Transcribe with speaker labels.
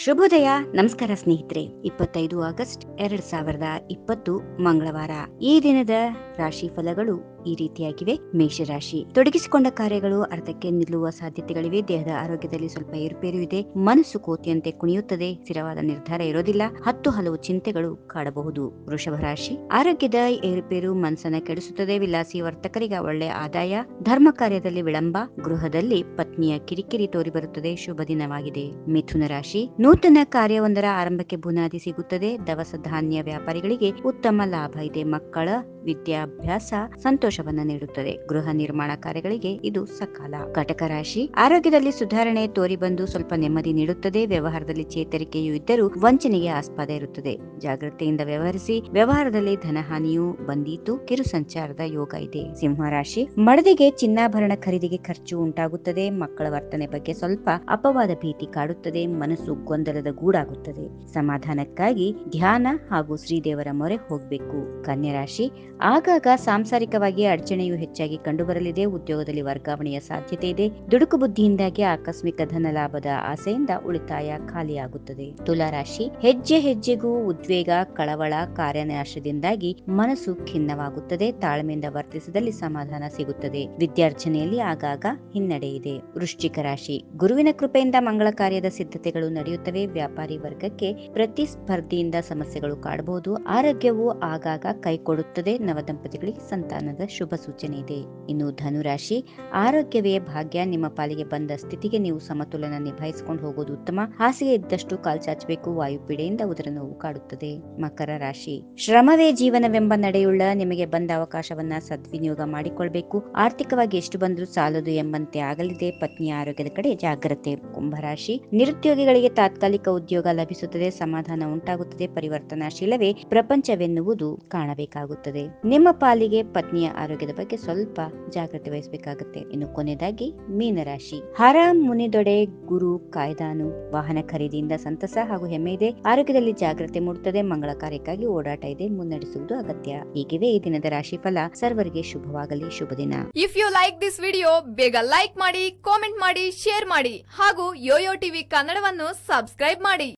Speaker 1: ಶುಭೋದಯ ನಮಸ್ಕಾರ ಸ್ನೇಹಿತರೆ ಇಪ್ಪತ್ತೈದು ಆಗಸ್ಟ್ ಎರಡ್ ಸಾವಿರದ ಇಪ್ಪತ್ತು ಮಂಗಳವಾರ ಈ ದಿನದ ರಾಶಿ ಫಲಗಳು ಈ ರೀತಿಯಾಗಿವೆ ಮೇಷರಾಶಿ ತೊಡಗಿಸಿಕೊಂಡ ಕಾರ್ಯಗಳು ಅರ್ಧಕ್ಕೆ ನಿಲ್ಲುವ ಸಾಧ್ಯತೆಗಳಿವೆ ದೇಹದ ಆರೋಗ್ಯದಲ್ಲಿ ಸ್ವಲ್ಪ ಏರುಪೇರು ಇದೆ ಮನಸ್ಸು ಕೋತಿಯಂತೆ ಕುಣಿಯುತ್ತದೆ ಸ್ಥಿರವಾದ ನಿರ್ಧಾರ ಇರೋದಿಲ್ಲ ಹತ್ತು ಹಲವು ಚಿಂತೆಗಳು ಕಾಡಬಹುದು ವೃಷಭ ರಾಶಿ ಆರೋಗ್ಯದ ಏರುಪೇರು ಮನಸ್ಸನ್ನ ಕೆಡಿಸುತ್ತದೆ ವಿಲಾಸಿ ವರ್ತಕರಿಗೆ ಒಳ್ಳೆ ಆದಾಯ ಧರ್ಮ ಕಾರ್ಯದಲ್ಲಿ ವಿಳಂಬ ಗೃಹದಲ್ಲಿ ಪತ್ನಿಯ ಕಿರಿಕಿರಿ ತೋರಿಬರುತ್ತದೆ ಶುಭ ದಿನವಾಗಿದೆ ಮಿಥುನ ರಾಶಿ ನೂತನ ಕಾರ್ಯವೊಂದರ ಆರಂಭಕ್ಕೆ ಬುನಾದಿ ಸಿಗುತ್ತದೆ ದವಸ ಧಾನ್ಯ ವ್ಯಾಪಾರಿಗಳಿಗೆ ಉತ್ತಮ ಲಾಭ ಇದೆ ಮಕ್ಕಳ ವಿದ್ಯಾಭ್ಯಾಸ ಸಂತೋಷವನ್ನ ನೀಡುತ್ತದೆ ಗೃಹ ನಿರ್ಮಾಣ ಕಾರ್ಯಗಳಿಗೆ ಇದು ಸಕಾಲ ಕಟಕ ರಾಶಿ ಆರೋಗ್ಯದಲ್ಲಿ ಸುಧಾರಣೆ ತೋರಿ ಬಂದು ಸ್ವಲ್ಪ ನೆಮ್ಮದಿ ನೀಡುತ್ತದೆ ವ್ಯವಹಾರದಲ್ಲಿ ಚೇತರಿಕೆಯೂ ಇದ್ದರೂ ವಂಚನೆಗೆ ಆಸ್ಪದ ಇರುತ್ತದೆ ಜಾಗ್ರತೆಯಿಂದ ವ್ಯವಹರಿಸಿ ವ್ಯವಹಾರದಲ್ಲಿ ಧನಹಾನಿಯೂ ಬಂದೀತು ಕಿರು ಸಂಚಾರದ ಯೋಗ ಇದೆ ಸಿಂಹ ರಾಶಿ ಮಡದಿಗೆ ಚಿನ್ನಾಭರಣ ಖರೀದಿಗೆ ಖರ್ಚು ಉಂಟಾಗುತ್ತದೆ ಮಕ್ಕಳ ವರ್ತನೆ ಬಗ್ಗೆ ಸ್ವಲ್ಪ ಅಪವಾದ ಭೀತಿ ಕಾಡುತ್ತದೆ ಮನಸ್ಸು ಗೊಂದಲದ ಗೂಡಾಗುತ್ತದೆ ಸಮಾಧಾನಕ್ಕಾಗಿ ಧ್ಯಾನ ಹಾಗೂ ಶ್ರೀದೇವರ ಮೊರೆ ಹೋಗಬೇಕು ಕನ್ಯಾ ರಾಶಿ ಆಗಾಗ ಸಾಂಸಾರಿಕವಾಗಿ ಅಡಚಣೆಯು ಹೆಚ್ಚಾಗಿ ಕಂಡುಬರಲಿದೆ ಉದ್ಯೋಗದಲ್ಲಿ ವರ್ಗಾವಣೆಯ ಸಾಧ್ಯತೆ ಇದೆ ದುಡುಕು ಬುದ್ಧಿಯಿಂದಾಗಿ ಆಕಸ್ಮಿಕ ಧನ ಲಾಭದ ಆಸೆಯಿಂದ ಉಳಿತಾಯ ಖಾಲಿಯಾಗುತ್ತದೆ ತುಲಾ ರಾಶಿ ಹೆಜ್ಜೆ ಹೆಜ್ಜೆಗೂ ಉದ್ವೇಗ ಕಳವಳ ಕಾರ್ಯನಾಶದಿಂದಾಗಿ ಮನಸ್ಸು ಖಿನ್ನವಾಗುತ್ತದೆ ತಾಳ್ಮೆಯಿಂದ ವರ್ತಿಸಿದಲ್ಲಿ ಸಮಾಧಾನ ಸಿಗುತ್ತದೆ ವಿದ್ಯಾರ್ಜನೆಯಲ್ಲಿ ಆಗಾಗ ಹಿನ್ನಡೆ ಇದೆ ವೃಶ್ಚಿಕ ರಾಶಿ ಗುರುವಿನ ಕೃಪೆಯಿಂದ ಮಂಗಳ ಕಾರ್ಯದ ಸಿದ್ಧತೆಗಳು ನಡೆಯುತ್ತವೆ ವ್ಯಾಪಾರಿ ವರ್ಗಕ್ಕೆ ಪ್ರತಿಸ್ಪರ್ಧಿಯಿಂದ ಸಮಸ್ಯೆಗಳು ಕಾಡಬಹುದು ಆರೋಗ್ಯವು ಆಗಾಗ ಕೈಕೊಡುತ್ತದೆ ನವದಂಪತಿಗಳಿಗೆ ಸಂತಾನದ ಶುಭ ಸೂಚನೆ ಇದೆ ಇನ್ನು ಧನುರಾಶಿ ಆರೋಗ್ಯವೇ ಭಾಗ್ಯ ನಿಮ್ಮ ಪಾಲಿಗೆ ಬಂದ ಸ್ಥಿತಿಗೆ ನೀವು ಸಮತೋಲನ ನಿಭಾಯಿಸಿಕೊಂಡು ಹೋಗೋದು ಉತ್ತಮ ಹಾಸಿಗೆ ಇದ್ದಷ್ಟು ಕಾಲ್ಚಾಚಬೇಕು ವಾಯುಪೀಡೆಯಿಂದ ಉದರ ನೋವು ಕಾಡುತ್ತದೆ ಮಕರ ರಾಶಿ ಶ್ರಮವೇ ಜೀವನವೆಂಬ ನಡೆಯುಳ್ಳ ನಿಮಗೆ ಬಂದ ಅವಕಾಶವನ್ನ ಸದ್ವಿನಿಯೋಗ ಮಾಡಿಕೊಳ್ಬೇಕು ಆರ್ಥಿಕವಾಗಿ ಎಷ್ಟು ಬಂದರೂ ಸಾಲದು ಎಂಬಂತೆ ಆಗಲಿದೆ ಪತ್ನಿಯ ಆರೋಗ್ಯದ ಕಡೆ ಜಾಗ್ರತೆ ಕುಂಭರಾಶಿ ನಿರುದ್ಯೋಗಿಗಳಿಗೆ ತಾತ್ಕಾಲಿಕ ಉದ್ಯೋಗ ಲಭಿಸುತ್ತದೆ ಸಮಾಧಾನ ಉಂಟಾಗುತ್ತದೆ ಪರಿವರ್ತನಾಶೀಲವೇ ಪ್ರಪಂಚವೆನ್ನುವುದು ಕಾಣಬೇಕಾಗುತ್ತದೆ ನಿಮ್ಮ ಪಾಲಿಗೆ ಪತ್ನಿಯ ಆರೋಗ್ಯದ ಬಗ್ಗೆ ಸ್ವಲ್ಪ ಜಾಗ್ರತೆ ವಹಿಸಬೇಕಾಗುತ್ತೆ ಇನ್ನು ಕೊನೆಯದಾಗಿ ಮೀನರಾಶಿ ಹರ ಮುನಿದೊಡೆ ಗುರು ಕಾಯ್ದಾನು ವಾಹನ ಖರೀದಿಯಿಂದ ಸಂತಸ ಹಾಗೂ ಹೆಮ್ಮೆ ಇದೆ ಆರೋಗ್ಯದಲ್ಲಿ ಜಾಗ್ರತೆ ಮೂಡುತ್ತದೆ ಮಂಗಳ ಕಾರ್ಯಕ್ಕಾಗಿ ಓಡಾಟ ಇದೆ ಮುನ್ನಡೆಸುವುದು ಅಗತ್ಯ ಹೀಗಿವೆ ಈ ದಿನದ ರಾಶಿಫಲ ಸರ್ವರಿಗೆ ಶುಭವಾಗಲಿ ಶುಭ ದಿನ
Speaker 2: if you like this video ಬೇಗ ಲೈಕ್ ಮಾಡಿ ಕಾಮೆಂಟ್ ಮಾಡಿ ಶೇರ್ ಮಾಡಿ ಹಾಗೂ ಯೋಯೋ ಟಿವಿ ಕನ್ನಡವನ್ನು ಸಬ್ಸ್ಕ್ರೈಬ್ ಮಾಡಿ